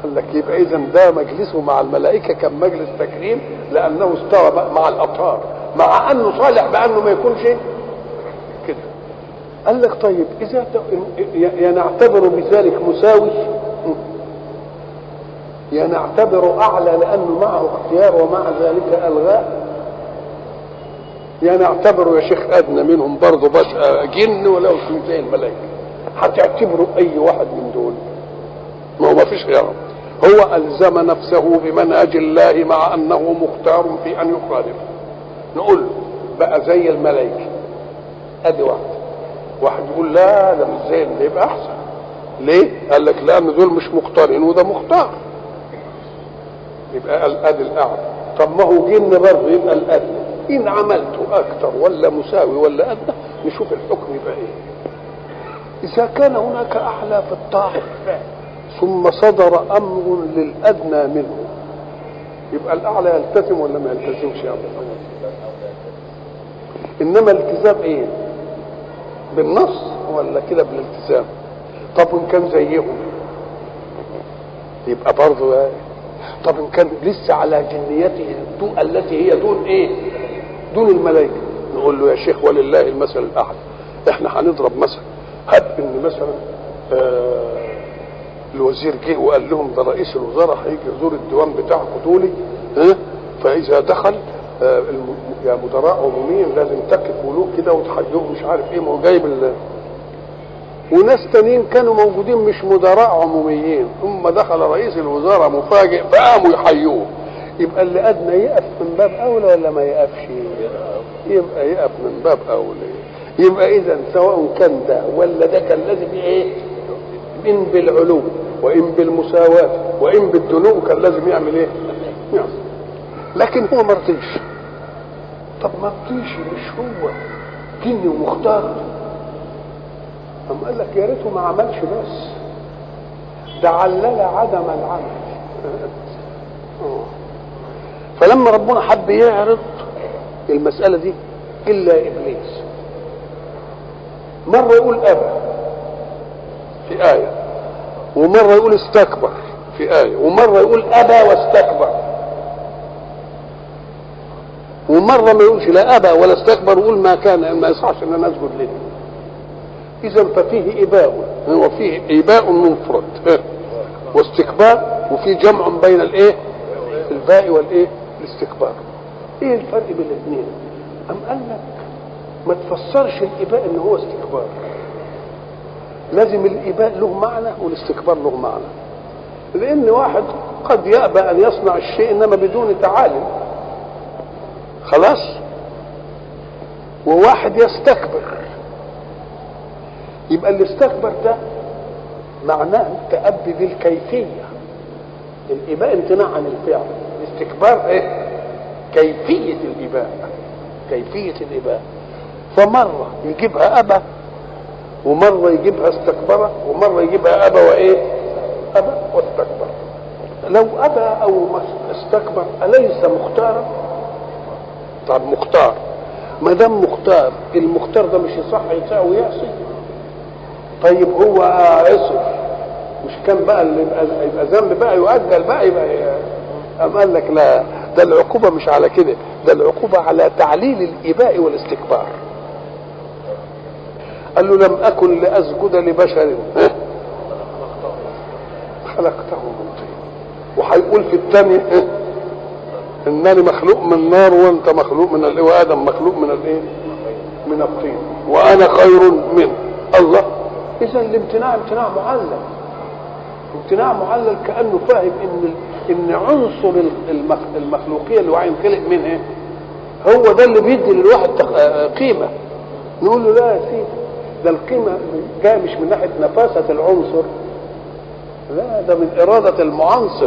قال لك يبقى اذا ده مجلسه مع الملائكه كان مجلس تكريم لانه استوى مع الاطهار مع انه صالح بانه ما يكونش كده قال لك طيب اذا يا نعتبر بذلك مساوي يا نعتبر اعلى لانه معه اختيار ومع ذلك الغاء يا نعتبره يا شيخ ادنى منهم برضه بس جن ولو زي الملائكه هتعتبروا اي واحد من دول ما هو ما فيش غيره هو الزم نفسه بمنهج الله مع انه مختار في ان يخالف نقول له بقى زي الملائكه ادي واحد واحد يقول لا ده مش زي اللي يبقى احسن ليه؟ قال لك لان دول مش مختارين وده مختار يبقى الادي الاعلى طب ما هو جن برضه يبقى الادنى ان عملته اكثر ولا مساوي ولا ادنى نشوف الحكم يبقى ايه اذا كان هناك اعلى في الطاعه ثم صدر امر للادنى منه يبقى الاعلى يلتزم ولا ما يلتزمش يا ابو انما الالتزام ايه بالنص ولا كده بالالتزام طب وان كان زيهم يبقى برضه إيه؟ طب ان كان لسه على جنيته التي هي دون ايه دون الملائكه نقول له يا شيخ ولله المثل الاعلى احنا هنضرب مثل هب ان مثلا آه الوزير جه وقال لهم ده رئيس الوزراء هيجي يزور الديوان بتاعكم دولي ها فاذا دخل آه الم... يا مدراء عموميين لازم تقفوا له كده وتحيوه مش عارف ايه ما هو جايب ال... وناس تانيين كانوا موجودين مش مدراء عموميين ثم دخل رئيس الوزراء مفاجئ فقاموا يحيوه يبقى اللي ادنى يقف من باب اولى ولا ما يقفش يبقى يقف من باب اولى يبقى اذا سواء كان ده ولا ده كان لازم ايه ان بالعلو وان بالمساواه وان بالدنو كان لازم يعمل ايه يعمل. لكن هو ما رضيش طب ما رضيش مش هو جني ومختار أم قال لك يا ريته ما عملش بس ده علل عدم العمل فلما ربنا حب يعرض المسألة دي إلا إبليس مرة يقول أبى في آية ومرة يقول استكبر في آية ومرة يقول أبى واستكبر ومرة ما يقولش لا أبى ولا استكبر ويقول ما كان ما يصحش إن أنا أسجد لله إذا ففيه إباء وفيه إباء منفرد واستكبار وفي جمع بين الإيه؟ الباء والإيه؟ الاستكبار. إيه الفرق بين الاثنين؟ أم قال لك ما تفسرش الإباء إن هو استكبار. لازم الإباء له معنى والاستكبار له معنى. لأن واحد قد يأبى أن يصنع الشيء إنما بدون تعالم. خلاص؟ وواحد يستكبر يبقى اللي استكبر ده معناه التأبي بالكيفية الإباء امتناع عن الفعل الاستكبار ايه كيفية الإباء كيفية الإباء فمرة يجيبها أبا ومرة يجيبها استكبر ومرة يجيبها أبا وإيه أبا واستكبر لو أبى أو استكبر أليس مختارا طب مختار ما دام مختار المختار ده مش يصح يساوي ويعصي طيب هو عصر مش كان بقى اللي يبقى, يبقى ذنب بقى يؤجل بقى يبقى أم قال لك لا ده العقوبة مش على كده ده العقوبة على تعليل الإباء والاستكبار قال له لم أكن لأسجد لبشر خلقته من طين وهيقول في الثاني إنني مخلوق من نار وأنت مخلوق من الإيه وآدم مخلوق من الإيه؟ من الطين وأنا خير منه الله اذا الامتناع امتناع معلل امتناع معلل كانه فاهم ان ان عنصر المخلوقيه اللي هو هينخلق منها هو ده اللي بيدي للواحد قيمه نقول له لا يا سيدي ده القيمه جايه مش من ناحيه نفاسه العنصر لا ده من اراده المعنصر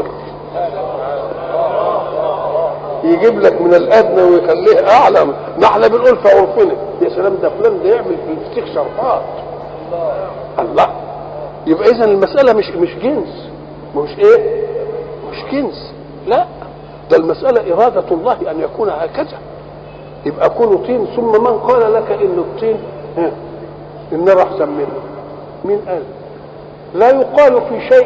يجيب لك من الادنى ويخليه اعلى ما احنا بنقول في عرفنا يا سلام ده فلان ده يعمل في الفسيخ شرفات الله يبقى اذا المساله مش مش جنس مش ايه مش جنس لا ده المساله اراده الله ان يكون هكذا يبقى كونه طين ثم من قال لك ان الطين النار احسن منه مين قال لا يقال في شيء